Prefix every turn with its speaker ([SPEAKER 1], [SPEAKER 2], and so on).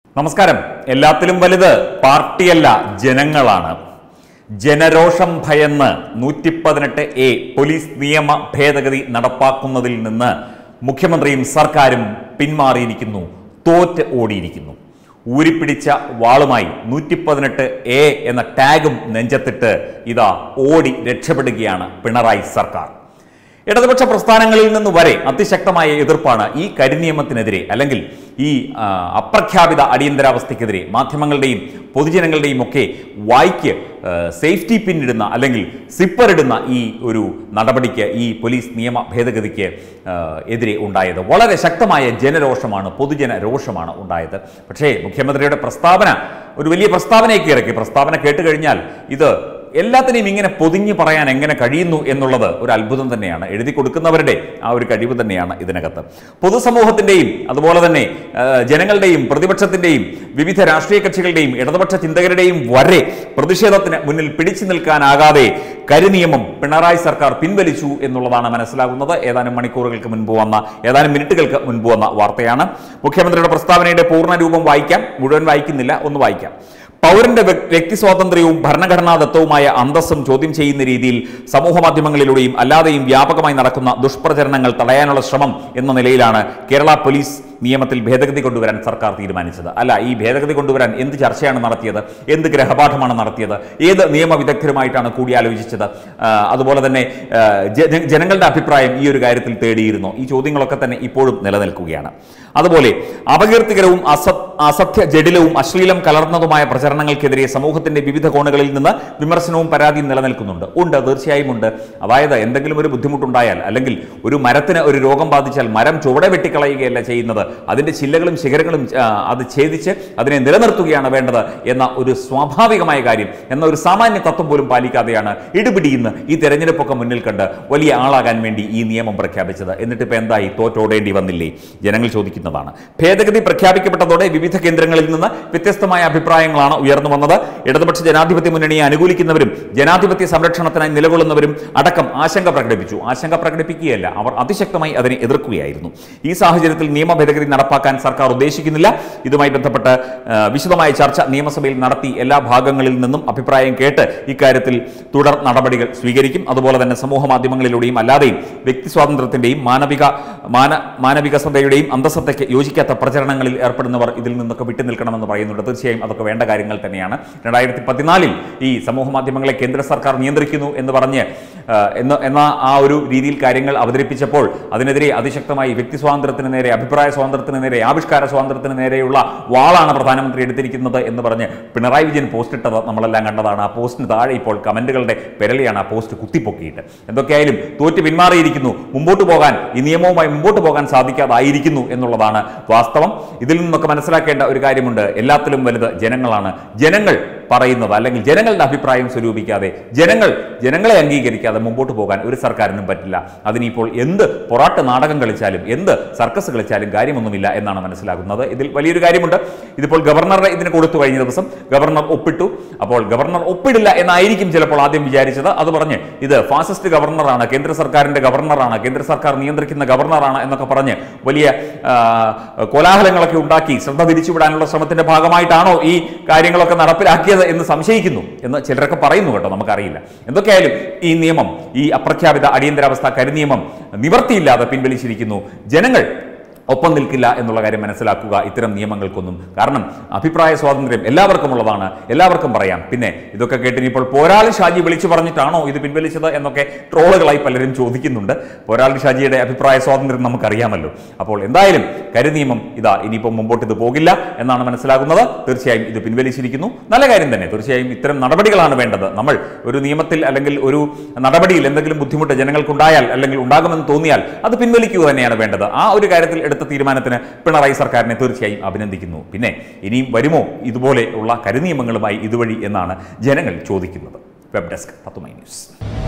[SPEAKER 1] നമസ്കാരം എല്ലാത്തിലും വലുത് പാർട്ടിയല്ല ജനങ്ങളാണ് ജനരോഷം ഭയന്ന് നൂറ്റി പതിനെട്ട് എ പോലീസ് നിയമ ഭേദഗതി നടപ്പാക്കുന്നതിൽ നിന്ന് മുഖ്യമന്ത്രിയും സർക്കാരും പിന്മാറിയിരിക്കുന്നു തോറ്റ് ഓടിയിരിക്കുന്നു ഊരിപ്പിടിച്ച വാളുമായി നൂറ്റി പതിനെട്ട് എ എന്ന ടാഗും നെഞ്ചത്തിട്ട് ഇതാ ഓടി രക്ഷപ്പെടുകയാണ് പിണറായി സർക്കാർ ഇടതുപക്ഷ പ്രസ്ഥാനങ്ങളിൽ നിന്ന് വരെ അതിശക്തമായ എതിർപ്പാണ് ഈ കരിനിയമത്തിനെതിരെ അല്ലെങ്കിൽ ഈ ആ, അപ്രഖ്യാപിത അടിയന്തരാവസ്ഥയ്ക്കെതിരെ മാധ്യമങ്ങളുടെയും പൊതുജനങ്ങളുടെയും ഒക്കെ വായിക്ക് ആ, സേഫ്റ്റി പിൻ ഇടുന്ന അല്ലെങ്കിൽ സിപ്പർ ഇടുന്ന ഈ ഒരു നടപടിക്ക് ഈ പോലീസ് നിയമ ഭേദഗതിക്ക് ആ, എതിരെ ഉണ്ടായത് വളരെ ശക്തമായ ജനരോഷമാണ് പൊതുജന രോഷമാണ് ഉണ്ടായത് പക്ഷേ മുഖ്യമന്ത്രിയുടെ പ്രസ്താവന ഒരു വലിയ പ്രസ്താവനയൊക്കെ ഇറക്കി പ്രസ്താവന കേട്ട് കഴിഞ്ഞാൽ ഇത് എല്ലാത്തിനെയും ഇങ്ങനെ പൊതിഞ്ഞു പറയാൻ എങ്ങനെ കഴിയുന്നു എന്നുള്ളത് ഒരു അത്ഭുതം തന്നെയാണ് എഴുതി കൊടുക്കുന്നവരുടെ ആ ഒരു കഴിവ് തന്നെയാണ് ഇതിനകത്ത് പൊതുസമൂഹത്തിന്റെയും അതുപോലെ തന്നെ ആ, ജനങ്ങളുടെയും പ്രതിപക്ഷത്തിന്റെയും വിവിധ രാഷ്ട്രീയ കക്ഷികളുടെയും ഇടതുപക്ഷ ചിന്തകരുടെയും വരെ പ്രതിഷേധത്തിന് മുന്നിൽ പിടിച്ചു നിൽക്കാനാകാതെ കരിനിയമം പിണറായി സർക്കാർ പിൻവലിച്ചു എന്നുള്ളതാണ് മനസ്സിലാകുന്നത് ഏതാനും മണിക്കൂറുകൾക്ക് മുൻപ് വന്ന ഏതാനും മിനിറ്റുകൾക്ക് മുൻപ് വന്ന വാർത്തയാണ് മുഖ്യമന്ത്രിയുടെ പ്രസ്താവനയുടെ പൂർണ്ണ രൂപം വായിക്കാം മുഴുവൻ വായിക്കുന്നില്ല ഒന്ന് വായിക്കാം പൗരന്റെ വ്യ- വ്യക്തി സ്വാതന്ത്ര്യവും ഭരണഘടനാദത്തവുമായ അന്തസ്സും ചോദ്യം ചെയ്യുന്ന രീതിയിൽ സമൂഹ മാധ്യമങ്ങളിലൂടെയും അല്ലാതെയും വ്യാപകമായി നടക്കുന്ന ദുഷ്പ്രചരണങ്ങൾ തടയാനുള്ള ശ്രമം എന്ന നിലയിലാണ് കേരള പോലീസ് നിയമത്തിൽ ഭേദഗതി കൊണ്ടുവരാൻ സർക്കാർ തീരുമാനിച്ചത് അല്ല ഈ ഭേദഗതി കൊണ്ടുവരാൻ എന്ത് ചർച്ചയാണ് നടത്തിയത് എന്ത് ഗ്രഹപാഠമാണ് നടത്തിയത് ഏത് നിയമവിദഗ്ധരുമായിട്ടാണ് കൂടിയാലോചിച്ചത് ആ, അതുപോലെ തന്നെ ആ, ജന- ജനങ്ങളുടെ അഭിപ്രായം ഈ ഒരു കാര്യത്തിൽ തേടിയിരുന്നോ ഈ ചോദ്യങ്ങളൊക്കെ തന്നെ ഇപ്പോഴും നിലനിൽക്കുകയാണ് അതുപോലെ അപകീർത്തികരവും അസ അസത്യ ജഡിലവും അശ്ലീലം കലർന്നതുമായ പ്രചരണങ്ങൾക്കെതിരെ സമൂഹത്തിന്റെ വിവിധ കോണുകളിൽ നിന്ന് വിമർശനവും പരാതിയും നിലനിൽക്കുന്നുണ്ട് ഉണ്ട് തീർച്ചയായും ഉണ്ട് അതായത് എന്തെങ്കിലും ഒരു ബുദ്ധിമുട്ടുണ്ടായാൽ അല്ലെങ്കിൽ ഒരു മരത്തിന് ഒരു രോഗം ബാധിച്ചാൽ മരം ചുവടെ വെട്ടിക്കളയുകയല്ല ചെയ്യുന്നത് അതിന്റെ ചില്ലകളും ശിഖരങ്ങളും ആ, അത് ഛേദിച്ച് അതിനെ നിലനിർത്തുകയാണ് വേണ്ടത് എന്ന ഒരു സ്വാഭാവികമായ കാര്യം എന്ന ഒരു സാമാന്യ തത്വം പോലും പാലിക്കാതെയാണ് ഇടുപിടിയിന്ന് ഈ തെരഞ്ഞെടുപ്പൊക്കെ മുന്നിൽ കണ്ട് വലിയ ആളാകാൻ വേണ്ടി ഈ നിയമം പ്രഖ്യാപിച്ചത് എന്നിട്ട് ഇപ്പൊ എന്തായി തോറ്റോടേണ്ടി വന്നില്ലേ ജനങ്ങൾ ചോദിക്കുന്നതാണ് ഭേദഗതി പ്രഖ്യാപിക്കപ്പെട്ടതോടെ വിവിധ കേന്ദ്രങ്ങളിൽ നിന്ന് വ്യത്യസ്തമായ അഭിപ്രായങ്ങളാണ് ഉയർന്നു വന്നത് ഇടതുപക്ഷ ജനാധിപത്യ മുന്നണിയെ അനുകൂലിക്കുന്നവരും ജനാധിപത്യ സംരക്ഷണത്തിനായി നിലകൊള്ളുന്നവരും അടക്കം ആശങ്ക പ്രകടിപ്പിച്ചു ആശങ്ക പ്രകടിപ്പിക്കുകയല്ല അവർ അതിശക്തമായി അതിനെ എതിർക്കുകയായിരുന്നു ഈ സാഹചര്യത്തിൽ നിയമ ഭേദഗതി നടപ്പാക്കാൻ സർക്കാർ ഉദ്ദേശിക്കുന്നില്ല ഇതുമായി ബന്ധപ്പെട്ട് ആ, വിശദമായ ചർച്ച നിയമസഭയിൽ നടത്തി എല്ലാ ഭാഗങ്ങളിൽ നിന്നും അഭിപ്രായം കേട്ട് ഇക്കാര്യത്തിൽ തുടർ നടപടികൾ സ്വീകരിക്കും അതുപോലെ തന്നെ സമൂഹ മാധ്യമങ്ങളിലൂടെയും അല്ലാതെയും വ്യക്തി സ്വാതന്ത്ര്യത്തിന്റെയും മാനവിക മാന മാനവികസതയുടെയും അന്തസത്തയ്ക്ക് യോജിക്കാത്ത പ്രചരണങ്ങളിൽ ഏർപ്പെടുന്നവർ ഇതിൽ നിന്നൊക്കെ വിട്ടു നിൽക്കണമെന്ന് പറയുന്നുണ്ട് തീർച്ചയായും അതൊക്കെ വേണ്ട കാര്യങ്ങൾ തന്നെയാണ് രണ്ടായിരത്തി പതിനാലിൽ ഈ സമൂഹ മാധ്യമങ്ങളെ കേന്ദ്ര സർക്കാർ നിയന്ത്രിക്കുന്നു എന്ന് പറഞ്ഞ് ആ, എന്ന എന്ന ആ ഒരു രീതിയിൽ കാര്യങ്ങൾ അവതരിപ്പിച്ചപ്പോൾ അതിനെതിരെ അതിശക്തമായി വ്യക്തി സ്വാതന്ത്ര്യത്തിന് നേരെ അഭിപ്രായ സ്വാതന്ത്ര്യത്തിന് നേരെ ആവിഷ്കാര സ്വാതന്ത്ര്യത്തിന് നേരെയുള്ള വാളാണ് പ്രധാനമന്ത്രി എടുത്തിരിക്കുന്നത് എന്ന് പറഞ്ഞ് പിണറായി വിജയൻ പോസ്റ്റ് ഇട്ടത് നമ്മളെല്ലാം കണ്ടതാണ് ആ പോസ്റ്റിന് താഴെ ഇപ്പോൾ കമന്റുകളുടെ പെരളിയാണ് ആ പോസ്റ്റ് കുത്തിപ്പൊക്കിയിട്ട് എന്തൊക്കെയായാലും തോറ്റ് പിന്മാറിയിരിക്കുന്നു മുമ്പോട്ട് പോകാൻ ഈ നിയമവുമായി മുമ്പോട്ട് പോകാൻ സാധിക്കാതായിരിക്കുന്നു എന്നുള്ളതാണ് വാസ്തവം ഇതിൽ നിന്നൊക്കെ മനസ്സിലാക്കേണ്ട ഒരു കാര്യമുണ്ട് എല്ലാത്തിലും വലുത് ജനങ്ങളാണ് ജനങ്ങൾ പറയുന്നത് അല്ലെങ്കിൽ ജനങ്ങളുടെ അഭിപ്രായം സ്വരൂപിക്കാതെ ജനങ്ങൾ ജനങ്ങളെ അംഗീകരിക്കാതെ മുമ്പോട്ട് പോകാൻ ഒരു സർക്കാരിനും പറ്റില്ല അതിനിപ്പോൾ എന്ത് പൊറാട്ട് നാടകം കളിച്ചാലും എന്ത് സർക്കസ് കളിച്ചാലും കാര്യമൊന്നുമില്ല എന്നാണ് മനസ്സിലാകുന്നത് ഇതിൽ വലിയൊരു കാര്യമുണ്ട് ഇതിപ്പോൾ ഗവർണറെ ഇതിന് കൊടുത്തു കഴിഞ്ഞ ദിവസം ഗവർണർ ഒപ്പിട്ടു അപ്പോൾ ഗവർണർ ഒപ്പിടില്ല എന്നായിരിക്കും ചിലപ്പോൾ ആദ്യം വിചാരിച്ചത് അത് പറഞ്ഞ് ഇത് ഫാസിസ്റ്റ് ഗവർണറാണ് കേന്ദ്ര സർക്കാരിന്റെ ഗവർണറാണ് കേന്ദ്ര സർക്കാർ നിയന്ത്രിക്കുന്ന ഗവർണറാണ് എന്നൊക്കെ പറഞ്ഞ് വലിയ ആ, കോലാഹലങ്ങളൊക്കെ ഉണ്ടാക്കി ശ്രദ്ധ തിരിച്ചുവിടാനുള്ള ശ്രമത്തിന്റെ ഭാഗമായിട്ടാണോ ഈ കാര്യങ്ങളൊക്കെ നടപ്പിലാക്കിയത് എന്ന് സംശയിക്കുന്നു എന്ന് ചിലരൊക്കെ പറയുന്നു കേട്ടോ നമുക്കറിയില്ല എന്തൊക്കെയായാലും ഈ നിയമം ഈ അപ്രഖ്യാപിത അടിയന്തരാവസ്ഥ കരിനിയമം നിവർത്തിയില്ലാതെ പിൻവലിച്ചിരിക്കുന്നു ജനങ്ങൾ ഒപ്പം നിൽക്കില്ല എന്നുള്ള കാര്യം മനസ്സിലാക്കുക ഇത്തരം നിയമങ്ങൾക്കൊന്നും കാരണം അഭിപ്രായ സ്വാതന്ത്ര്യം എല്ലാവർക്കും ഉള്ളതാണ് എല്ലാവർക്കും പറയാം പിന്നെ ഇതൊക്കെ കേട്ട് ഇനിയിപ്പോൾ പോരാളി ഷാജി വിളിച്ചു പറഞ്ഞിട്ടാണോ ഇത് പിൻവലിച്ചത് എന്നൊക്കെ ട്രോളുകളായി പലരും ചോദിക്കുന്നുണ്ട് പോരാളി ഷാജിയുടെ അഭിപ്രായ സ്വാതന്ത്ര്യം നമുക്കറിയാമല്ലോ അപ്പോൾ എന്തായാലും കരിനിയമം ഇതാ ഇനിയിപ്പോൾ മുമ്പോട്ട് ഇത് പോകില്ല എന്നാണ് മനസ്സിലാകുന്നത് തീർച്ചയായും ഇത് പിൻവലിച്ചിരിക്കുന്നു നല്ല കാര്യം തന്നെ തീർച്ചയായും ഇത്തരം നടപടികളാണ് വേണ്ടത് നമ്മൾ ഒരു നിയമത്തിൽ അല്ലെങ്കിൽ ഒരു നടപടിയിൽ എന്തെങ്കിലും ബുദ്ധിമുട്ട് ജനങ്ങൾക്കുണ്ടായാൽ അല്ലെങ്കിൽ ഉണ്ടാകുമെന്ന് തോന്നിയാൽ അത് പിൻവലിക്കുക തന്നെയാണ് വേണ്ടത് ആ ഒരു കാര്യത്തിൽ എടുത്ത തീരുമാനത്തിന് പിണറായി സർക്കാരിനെ തീർച്ചയായും അഭിനന്ദിക്കുന്നു പിന്നെ ഇനിയും വരുമോ ഇതുപോലെ ഉള്ള കരിനിയമങ്ങളുമായി ഇതുവഴി എന്നാണ് ജനങ്ങൾ ചോദിക്കുന്നത് വെബ് ഡെസ്ക് പത്തുമൈ ന്യൂസ്